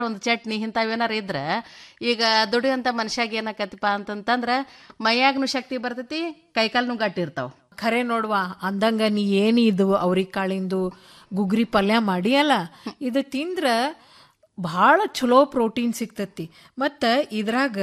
ಒಂದು ಚಟ್ನಿ ಇಂಥವೇನಾರ ಇದ್ರೆ ಈಗ ದುಡಿಯುವಂಥ ಮನುಷ್ಯಾಗ ಏನಾಕತಿಪ್ಪ ಅಂತಂತಂದ್ರೆ ಮೈಯಾಗ್ನು ಶಕ್ತಿ ಬರ್ತೈತಿ ಕೈಕಾಲ್ನು ಗಟ್ಟಿ ಇರ್ತಾವ ಖರೆ ನೋಡ್ವಾ ಅಂದಂಗ ನೀ ಏನು ಇದು ಅವ್ರಿಗೆ ಕಾಳಿಂದು ಗುಗ್ರಿ ಪಲ್ಯ ಮಾಡಿ ಅಲ್ಲ ಇದು ತಿಂದ್ರ ಭಾಳ ಚಲೋ ಪ್ರೋಟೀನ್ ಸಿಗ್ತತಿ ಮತ್ತು ಇದ್ರಾಗ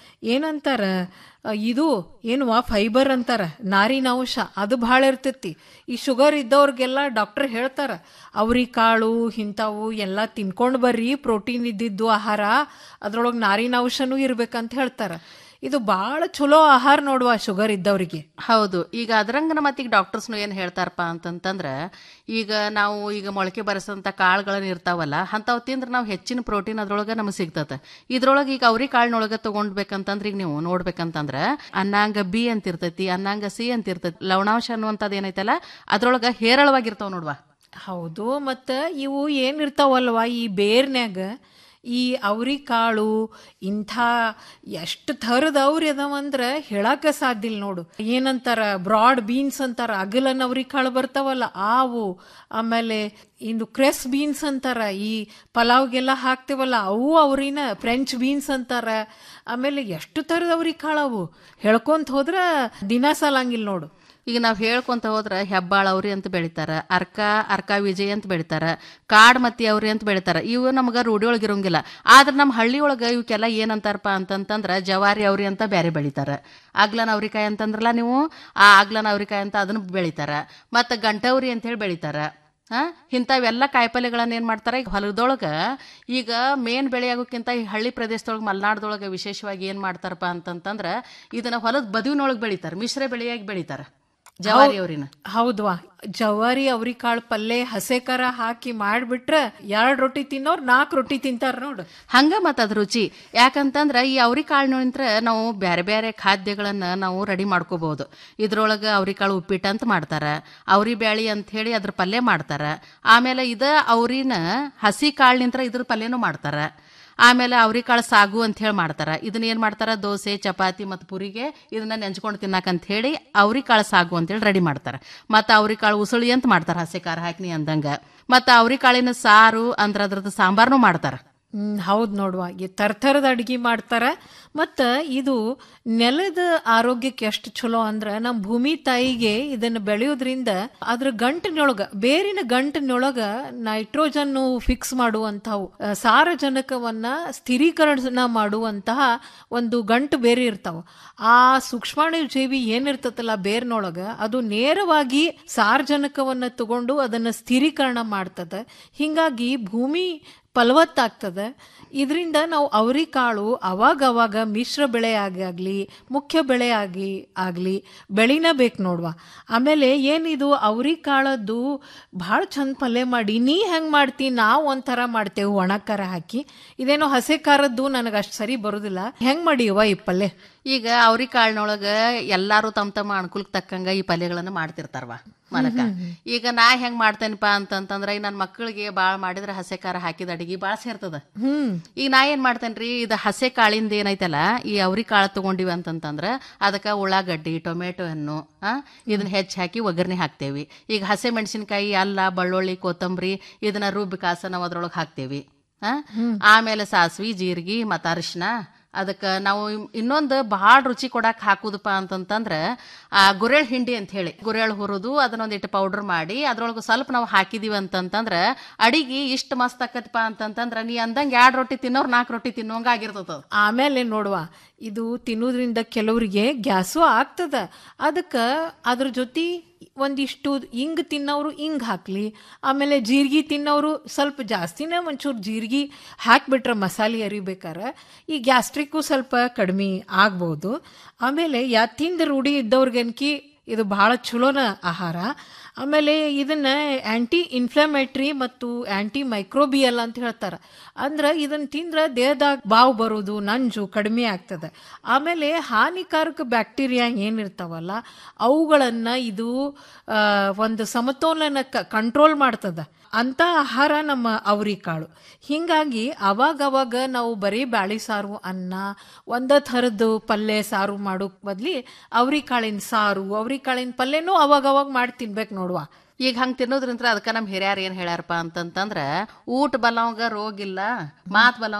ಏನಂತಾರ ಆ, ಇದು ಏನುವ ಫೈಬರ್ ಅಂತಾರ ನಾರಿನಾಂಶ ಅದು ಭಾಳ ಇರ್ತೈತಿ ಈ ಶುಗರ್ ಇದ್ದವ್ರಿಗೆಲ್ಲ ಡಾಕ್ಟರ್ ಹೇಳ್ತಾರ ಅವ್ರಿ ಕಾಳು ಇಂಥವು ಎಲ್ಲ ತಿನ್ಕೊಂಡು ಬರ್ರಿ ಪ್ರೋಟೀನ್ ಇದ್ದಿದ್ದು ಆಹಾರ ಅದ್ರೊಳಗೆ ನಾರಿನಾಂಶನೂ ಇರ್ಬೇಕಂತ ಹೇಳ್ತಾರ ಇದು ಭಾಳ ಚಲೋ ಆಹಾರ ನೋಡುವ ಶುಗರ್ ಇದ್ದವ್ರಿಗೆ ಹೌದು ಈಗ ಅದ್ರಂಗನ ಮತ್ತೀಗ ಡಾಕ್ಟರ್ಸ್ನು ಏನು ಹೇಳ್ತಾರಪ್ಪ ಅಂತಂತಂದ್ರೆ ಈಗ ನಾವು ಈಗ ಮೊಳಕೆ ಬರೆಸಂತ ಕಾಳುಗಳನ್ನ ಇರ್ತಾವಲ್ಲ ಅಂಥವು ತಿಂದ್ರೆ ನಾವು ಹೆಚ್ಚಿನ ಪ್ರೋಟೀನ್ ಅದ್ರೊಳಗೆ ನಮಗೆ ಸಿಗ್ತದೆ ಇದ್ರೊಳಗೆ ಈಗ ಅವ್ರಿ ಕಾಳಿನೊಳಗೆ ತೊಗೊಂಡ್ಬೇಕಂತಂದ್ರೆ ಈಗ ನೀವು ನೋಡ್ಬೇಕಂತಂದ್ರೆ ಅನ್ನಾಂಗ ಬಿ ಅಂತ ಇರ್ತೈತಿ ಅನ್ನಾಂಗ ಸಿ ಅಂತ ಇರ್ತೈತಿ ಲವಣಾಂಶ ಅನ್ನುವಂಥದ್ದು ಏನೈತಲ್ಲ ಅದ್ರೊಳಗೆ ಹೇರಳವಾಗಿರ್ತಾವ ನೋಡ್ವಾ ಹೌದು ಮತ್ತು ಇವು ಏನಿರ್ತಾವಲ್ವ ಈ ಬೇರ್ನ್ಯಾಗ ಈ ಅವ್ರಿ ಕಾಳು ಇಂಥ ಎಷ್ಟು ಥರದ ಅವ್ರಿ ಅದಾವಂದ್ರೆ ಹೇಳಕ್ಕೆ ಸಾಧ್ಯ ಇಲ್ಲ ನೋಡು ಏನಂತಾರ ಬ್ರಾಡ್ ಬೀನ್ಸ್ ಅಂತಾರ ಅಗಲನ್ ಅವ್ರಿ ಕಾಳು ಬರ್ತಾವಲ್ಲ ಆವು ಆಮೇಲೆ ಇಂದು ಕ್ರೆಸ್ ಬೀನ್ಸ್ ಅಂತಾರ ಈ ಪಲಾವ್ಗೆಲ್ಲ ಹಾಕ್ತೇವಲ್ಲ ಅವು ಅವ್ರಿನ ಫ್ರೆಂಚ್ ಬೀನ್ಸ್ ಅಂತಾರ ಆಮೇಲೆ ಎಷ್ಟು ಥರದ ಅವ್ರಿ ಕಾಳವು ಹೇಳ್ಕೊಂತ ಹೋದ್ರ ದಿನ ಸಾಲಂಗಿಲ್ಲ ನೋಡು ಈಗ ನಾವು ಹೇಳ್ಕೊಂತ ಹೋದ್ರೆ ಹೆಬ್ಬಾಳ ಅವ್ರಿ ಅಂತ ಬೆಳಿತಾರ ಅರ್ಕ ಅರ್ಕ ವಿಜಯ್ ಅಂತ ಬೆಳಿತಾರ ಕಾಡ್ ಮತ್ತಿ ಅವ್ರಿ ಅಂತ ಬೆಳಿತಾರ ಇವು ನಮ್ಗೆ ರೂಢಿ ಒಳಗೆ ಇರೋಂಗಿಲ್ಲ ಆದ್ರೆ ನಮ್ಮ ಹಳ್ಳಿ ಒಳಗೆ ಇವಕ್ಕೆಲ್ಲ ಏನಂತಾರಪ್ಪ ಅಂತಂತಂದ್ರೆ ಜವಾರಿ ಅವ್ರಿ ಅಂತ ಬೇರೆ ಬೆಳಿತಾರ ಆಗ್ಲನ್ ಅವ್ರಿಕಾಯಿ ಅಂತಂದ್ರಲ್ಲ ನೀವು ಆ ಆಗ್ಲನ್ ಅವ್ರಿಕಾಯಿ ಅಂತ ಅದನ್ನ ಬೆಳಿತಾರ ಮತ್ತು ಗಂಟವ್ರಿ ಅಂತ ಹೇಳಿ ಬೆಳಿತಾರ ಹಾಂ ಇಂಥವೆಲ್ಲ ಕಾಯಿಪಲ್ಯಗಳನ್ನ ಏನು ಮಾಡ್ತಾರೆ ಈಗ ಹೊಲದೊಳಗೆ ಈಗ ಮೇನ್ ಬೆಳೆ ಆಗೋಕ್ಕಿಂತ ಈ ಹಳ್ಳಿ ಪ್ರದೇಶದೊಳಗೆ ಮಲೆನಾಡ್ದೊಳಗೆ ವಿಶೇಷವಾಗಿ ಏನು ಮಾಡ್ತಾರಪ್ಪ ಅಂತಂತಂದ್ರೆ ಇದನ್ನ ಹೊಲದ ಬದುವಿನೊಳಗೆ ಬೆಳಿತಾರೆ ಮಿಶ್ರ ಬೆಳೆಯಾಗಿ ಬೆಳಿತಾರೆ ಜವಾರಿ ಅವ್ರಿನ ಹೌದ್ವಾ ಜವಾರಿ ಅವ್ರಿ ಕಾಳು ಪಲ್ಯ ಹಸೆ ಖಾರ ಹಾಕಿ ಮಾಡ್ಬಿಟ್ರ ಎರಡ್ ರೊಟ್ಟಿ ತಿನ್ನೋರ್ ನಾಲ್ಕು ರೊಟ್ಟಿ ತಿಂತಾರ ನೋಡು ಹಂಗ ಮತ್ತ ಅದ್ ರುಚಿ ಯಾಕಂತಂದ್ರ ಈ ಅವ್ರಿ ಕಾಳಿನಿಂತ್ರ ನಾವು ಬೇರೆ ಬೇರೆ ಖಾದ್ಯಗಳನ್ನ ನಾವು ರೆಡಿ ಮಾಡ್ಕೋಬಹುದು ಇದ್ರೊಳಗ ಅವ್ರಿ ಕಾಳು ಉಪ್ಪಿಟ್ಟು ಅಂತ ಮಾಡ್ತಾರ ಅವ್ರಿ ಬ್ಯಾಳಿ ಅಂತ ಹೇಳಿ ಅದ್ರ ಪಲ್ಯ ಮಾಡ್ತಾರ ಆಮೇಲೆ ಇದ ಅವ್ರಿನ ಹಸಿ ಕಾಳಿನಿಂತ್ರ ಇದ್ರ ಪಲ್ಯನೂ ಮಾಡ್ತಾರ ಆಮೇಲೆ ಅವ್ರಿಕಾಳು ಸಾಗು ಅಂತ ಹೇಳಿ ಮಾಡ್ತಾರ ಇದನ್ನ ಏನ್ ಮಾಡ್ತಾರ ದೋಸೆ ಚಪಾತಿ ಮತ್ತು ಪುರಿಗೆ ಇದನ್ನ ನೆಂಚ್ಕೊಂಡು ತಿನ್ನಾಕಂತ ಹೇಳಿ ಅವ್ರಿಕಾಳು ಸಾಗು ಅಂತೇಳಿ ರೆಡಿ ಮಾಡ್ತಾರ ಮತ್ತು ಅವ್ರಿಕಾಳು ಉಸುಳಿ ಅಂತ ಮಾಡ್ತಾರ ಹಸಿ ಖಾರ ಹಾಕ್ನಿ ಅಂದಂಗ ಮತ್ತು ಅವ್ರಿಕಾಳಿನ ಸಾರು ಅಂದ್ರ ಅದ್ರದ್ದು ಸಾಂಬಾರ್ನು ಮಾಡ್ತಾರ ಹ್ಮ್ ಹೌದ್ ನೋಡುವ ಈ ತರ್ತರದ ಅಡ್ಗಿ ಮಾಡ್ತಾರ ಮತ್ತ ಇದು ನೆಲದ ಆರೋಗ್ಯಕ್ಕೆ ಎಷ್ಟು ಚಲೋ ಅಂದ್ರ ನಮ್ಮ ಭೂಮಿ ತಾಯಿಗೆ ಇದನ್ನ ಬೆಳೆಯೋದ್ರಿಂದ ಅದ್ರ ಗಂಟಿನೊಳಗ ಬೇರಿನ ಗಂಟಿನೊಳಗ ನೈಟ್ರೋಜನ್ ಫಿಕ್ಸ್ ಮಾಡುವಂತವು ಆ, ಸಾರಜನಕವನ್ನ ಸ್ಥಿರೀಕರಣ ಮಾಡುವಂತಹ ಒಂದು ಗಂಟು ಬೇರೆ ಇರ್ತಾವ ಆ ಸೂಕ್ಷ್ಮಾಣು ಜೀವಿ ಏನಿರ್ತತಲ್ಲ ಬೇರ್ನೊಳಗ ಅದು ನೇರವಾಗಿ ಸಾರಜನಕವನ್ನ ತಗೊಂಡು ಅದನ್ನ ಸ್ಥಿರೀಕರಣ ಮಾಡ್ತದ ಹಿಂಗಾಗಿ ಭೂಮಿ ಫಲವತ್ತಾಗ್ತದೆ ಇದರಿಂದ ನಾವು ಅವರಿ ಕಾಳು ಅವಾಗ ಅವಾಗ ಮಿಶ್ರ ಬೆಳೆ ಆಗಿ ಮುಖ್ಯ ಬೆಳೆ ಆಗಿ ಆಗಲಿ ಬೆಳಿನ ಬೇಕು ನೋಡ್ವಾ ಆಮೇಲೆ ಏನಿದು ಅವರಿ ಕಾಳದ್ದು ಭಾಳ ಚಂದ ಪಲ್ಯ ಮಾಡಿ ನೀ ಹೆಂಗೆ ಮಾಡ್ತಿ ನಾವು ಒಂಥರ ಮಾಡ್ತೇವೆ ಒಣ ಖಾರ ಹಾಕಿ ಇದೇನೋ ಹಸೆ ಖಾರದ್ದು ನನಗೆ ಅಷ್ಟು ಸರಿ ಬರೋದಿಲ್ಲ ಹೆಂಗೆ ಮಾಡಿಯವ್ವ ಈ ಪಲ್ಯ ಈಗ ಅವ್ರಿ ಕಾಳಿನೊಳಗ ಎಲ್ಲಾರು ತಮ್ಮ ತಮ್ಮ ಅನುಕೂಲಕ್ಕೆ ತಕ್ಕಂಗ ಈ ಪಲ್ಯಗಳನ್ನ ಮಾಡ್ತಿರ್ತಾರವ ಮನಕ ಈಗ ನಾ ಹೆಂಗ್ ಮಾಡ್ತೇನಪ್ಪ ಅಂತಂತಂದ್ರ ಈಗ ನನ್ನ ಮಕ್ಕಳಿಗೆ ಭಾಳ ಮಾಡಿದ್ರೆ ಹಸೆ ಖಾರ ಹಾಕಿದ ಅಡಿಗೆ ಭಾಳ ಸೇರ್ತದ ಹ್ಮ್ ಈಗ ನಾ ಏನ್ ಮಾಡ್ತೇನ್ರಿ ಇದು ಹಸೆ ಕಾಳಿಂದ ಏನೈತಲ್ಲ ಈ ಅವ್ರಿ ಕಾಳು ತಗೊಂಡಿವಿ ಅಂತಂತಂದ್ರ ಅದಕ್ಕೆ ಉಳ್ಳಾಗಡ್ಡಿ ಟೊಮೆಟೊ ಹಣ್ಣು ಆ ಇದನ್ನ ಹೆಚ್ಚಿ ಹಾಕಿ ಒಗ್ಗರಣೆ ಹಾಕ್ತೇವಿ ಈಗ ಹಸೆ ಮೆಣಸಿನಕಾಯಿ ಅಲ್ಲ ಬೆಳ್ಳುಳ್ಳಿ ಕೊತ್ತಂಬರಿ ಇದನ್ನ ರುಬ್ಬಿ ಕಾಸ ನಾವು ಅದ್ರೊಳಗೆ ಹಾಕ್ತೇವಿ ಆ ಆಮೇಲೆ ಸಾಸ್ವಿ ಜೀರಿಗೆ ಮತ್ತು ಅರಿಶಿನ ಅದಕ್ಕೆ ನಾವು ಇನ್ನೊಂದು ಭಾಳ ರುಚಿ ಕೊಡಕ್ಕೆ ಹಾಕುದಪ್ಪ ಅಂತಂತಂದ್ರೆ ಆ ಗುರೆಳ್ ಹಿಂಡಿ ಅಂತ ಹೇಳಿ ಗುರೆಳ್ ಹುರಿದು ಅದನ್ನೊಂದಿಟ್ಟು ಪೌಡರ್ ಮಾಡಿ ಅದ್ರೊಳಗೆ ಸ್ವಲ್ಪ ನಾವು ಹಾಕಿದೀವಿ ಅಂತಂತಂದ್ರೆ ಅಡಿಗೆ ಇಷ್ಟು ಮಸ್ತ್ ಆಕತ್ತಪ್ಪ ಅಂತಂತಂದ್ರೆ ನೀ ಅಂದಂಗೆ ಎರಡು ರೊಟ್ಟಿ ತಿನ್ನೋರು ನಾಲ್ಕು ರೊಟ್ಟಿ ತಿನ್ನೋಂಗ ಆಗಿರ್ತದ ಆಮೇಲೆ ನೋಡುವ ಇದು ತಿನ್ನೋದ್ರಿಂದ ಕೆಲವರಿಗೆ ಗ್ಯಾಸು ಆಗ್ತದ ಅದಕ್ಕೆ ಅದ್ರ ಜೊತೆ ಒಂದಿಷ್ಟು ಇಂಗ್ ತಿನ್ನೋರು ಇಂಗ್ ಹಾಕ್ಲಿ ಆಮೇಲೆ ಜೀರಿಗೆ ತಿನ್ನೋರು ಸ್ವಲ್ಪ ಜಾಸ್ತಿನೇ ಒಂಚೂರು ಜೀರಿಗೆ ಹಾಕ್ಬಿಟ್ರೆ ಮಸಾಲೆ ಅರಿಬೇಕಾರೆ ಈ ಗ್ಯಾಸ್ಟ್ರಿಕ್ಕು ಸ್ವಲ್ಪ ಕಡಿಮೆ ಆಗ್ಬೋದು ಆಮೇಲೆ ಯಾ ತಿಂದ ರೂಢಿ ಇದ್ದವ್ರಿಗನ್ಕಿ ಇದು ಭಾಳ ಚಲೋನ ಆಹಾರ ಆಮೇಲೆ ಇದನ್ನ ಆ್ಯಂಟಿ ಇನ್ಫ್ಲಮೇಟ್ರಿ ಮತ್ತು ಆ್ಯಂಟಿ ಮೈಕ್ರೋಬಿಯಲ್ ಅಂತ ಹೇಳ್ತಾರೆ ಅಂದ್ರೆ ಇದನ್ನ ತಿಂದ್ರೆ ದೇಹದಾಗ ಬಾವು ಬರೋದು ನಂಜು ಕಡಿಮೆ ಆಗ್ತದೆ ಆಮೇಲೆ ಹಾನಿಕಾರಕ ಬ್ಯಾಕ್ಟೀರಿಯಾ ಏನಿರ್ತಾವಲ್ಲ ಅವುಗಳನ್ನು ಇದು ಆ, ಒಂದು ಸಮತೋಲನ ಕಂಟ್ರೋಲ್ ಮಾಡ್ತದೆ ಅಂತ ಆಹಾರ ನಮ್ಮ ಅವರಿಕಾಳು ಹಿಂಗಾಗಿ ಅವಾಗವಾಗ ನಾವು ಬರೀ ಬ್ಯಾಳಿ ಸಾರು ಅನ್ನ ಒಂದ ಥರದ್ದು ಪಲ್ಯ ಸಾರು ಮಾಡೋ ಬದ್ಲಿ ಅವರಿಕಾಳಿನ ಸಾರು ಅವರಿಕಾಳಿನ ಪಲ್ಯನೂ ಅವಾಗವಾಗ ಮಾಡಿ ತಿನ್ಬೇಕು ನೋಡುವ ಈಗ ಹಂಗೆ ತಿನ್ನೋದ್ರಿಂದ ಅದಕ್ಕೆ ನಮ್ಮ ಹಿರಿಯರು ಏನು ಹೇಳ್ಯಾರಪ್ಪ ಅಂತಂತಂದ್ರೆ ಊಟ ಬಲವಂಗ ರೋಗ ಇಲ್ಲ ಮಾತು ಬಲವಂಗ